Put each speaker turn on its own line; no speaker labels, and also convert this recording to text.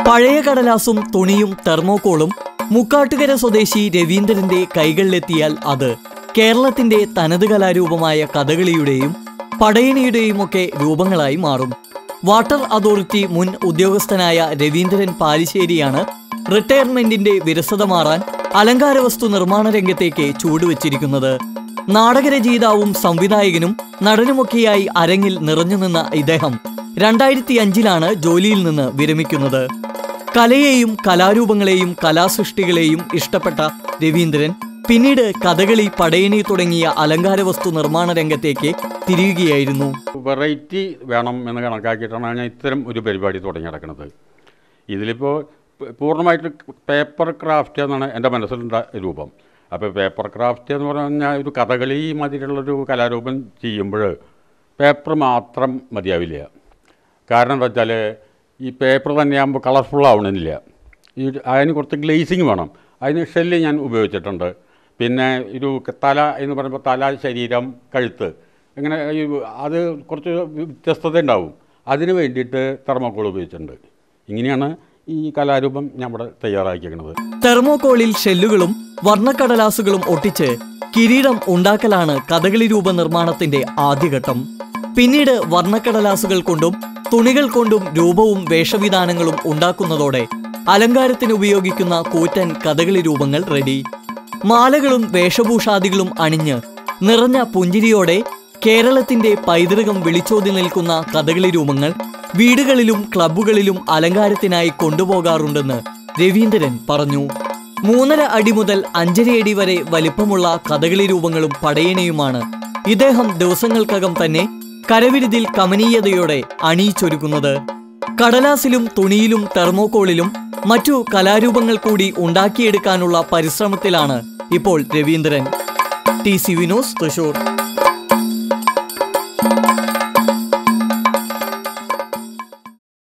പഴയ കടലാസും തുണിയും തെർമോക്കോളും മുക്കാട്ടുകര സ്വദേശി രവീന്ദ്രന്റെ കൈകളിലെത്തിയാൽ അത് കേരളത്തിന്റെ തനത് കലാരൂപമായ കഥകളിയുടെയും പടയണിയുടെയുമൊക്കെ രൂപങ്ങളായി മാറും വാട്ടർ അതോറിറ്റി മുൻ ഉദ്യോഗസ്ഥനായ രവീന്ദ്രൻ പാലിശ്ശേരിയാണ് റിട്ടയർമെന്റിന്റെ വിരസത മാറാൻ അലങ്കാര വസ്തു നിർമ്മാണ രംഗത്തേക്ക് ചൂടുവച്ചിരിക്കുന്നത് നാടകരചയിതാവും സംവിധായകനും നടനുമൊക്കെയായി അരങ്ങിൽ നിറഞ്ഞുനിന്ന ഇദ്ദേഹം രണ്ടായിരത്തി അഞ്ചിലാണ് ജോലിയിൽ നിന്ന് വിരമിക്കുന്നത് കലയെയും കലാരൂപങ്ങളെയും കലാസൃഷ്ടികളെയും ഇഷ്ടപ്പെട്ട രവീന്ദ്രൻ പിന്നീട് കഥകളി പടയണി തുടങ്ങിയ അലങ്കാര വസ്തു നിർമ്മാണ രംഗത്തേക്ക് തിരിയുകയായിരുന്നു
വെറൈറ്റി വേണം എന്ന് കണക്കാക്കിയിട്ടാണ് ഞാൻ ഇത്തരം ഒരു പരിപാടി തുടങ്ങി നടക്കുന്നത് ഇതിലിപ്പോൾ പൂർണ്ണമായിട്ട് പേപ്പർ ക്രാഫ്റ്റ് എന്നാണ് എൻ്റെ മനസ്സിലുണ്ട രൂപം അപ്പോൾ പേപ്പർ ക്രാഫ്റ്റ് എന്ന് പറഞ്ഞാൽ ഒരു കഥകളി മാതിരിയുള്ളൊരു കലാരൂപം ചെയ്യുമ്പോൾ പേപ്പർ മാത്രം മതിയാവില്ല കാരണം എന്താ വെച്ചാൽ ഈ പേപ്പർ തന്നെയാകുമ്പോൾ കളർഫുൾ ആവണമെന്നില്ല ഈ അതിന് കുറച്ച് ഗ്ലേസിങ് വേണം അതിന് ഷെല്ല് ഞാൻ ഉപയോഗിച്ചിട്ടുണ്ട് പിന്നെ ഒരു തല എന്ന് പറയുമ്പോൾ തല ശരീരം കഴുത്ത് അങ്ങനെ ഈ അത് കുറച്ച് വ്യത്യസ്തത ഉണ്ടാവും അതിന് വേണ്ടിയിട്ട് തെർമോക്കോൾ ഉപയോഗിച്ചിട്ടുണ്ട് ഇങ്ങനെയാണ് ഈ കലാരൂപം ഞാൻ ഇവിടെ തയ്യാറാക്കിയിരിക്കുന്നത്
തെർമോകോളിൽ ഷെല്ലുകളും വർണ്ണക്കടലാസുകളും ഒട്ടിച്ച് കിരീടം ഉണ്ടാക്കലാണ് കഥകളി രൂപ നിർമ്മാണത്തിന്റെ ആദ്യഘട്ടം പിന്നീട് വർണ്ണക്കടലാസുകൾ കൊണ്ടും തുണികൾ കൊണ്ടും രൂപവും വേഷവിധാനങ്ങളും ഉണ്ടാക്കുന്നതോടെ അലങ്കാരത്തിന് ഉപയോഗിക്കുന്ന കൂറ്റൻ കഥകളി രൂപങ്ങൾ റെഡി മാലകളും വേഷഭൂഷാദികളും അണിഞ്ഞ് നിറഞ്ഞ പുഞ്ചിരിയോടെ കേരളത്തിന്റെ പൈതൃകം വിളിച്ചോതി നിൽക്കുന്ന കഥകളി രൂപങ്ങൾ വീടുകളിലും ക്ലബ്ബുകളിലും അലങ്കാരത്തിനായി കൊണ്ടുപോകാറുണ്ടെന്ന് രവീന്ദ്രൻ പറഞ്ഞു മൂന്നര അടി മുതൽ അഞ്ചര അടി വരെ വലിപ്പമുള്ള കഥകളി രൂപങ്ങളും പടയണയുമാണ് ഇദ്ദേഹം ദിവസങ്ങൾക്കകം തന്നെ കരവിരുതിൽ കമനീയതയോടെ അണിയിച്ചൊരുക്കുന്നത് കടലാസിലും തുണിയിലും തെർമോക്കോളിലും മറ്റു കലാരൂപങ്ങൾ കൂടി ഉണ്ടാക്കിയെടുക്കാനുള്ള പരിശ്രമത്തിലാണ് ഇപ്പോൾ രവീന്ദ്രൻ ടി സി വിനോസ് തൃശൂർ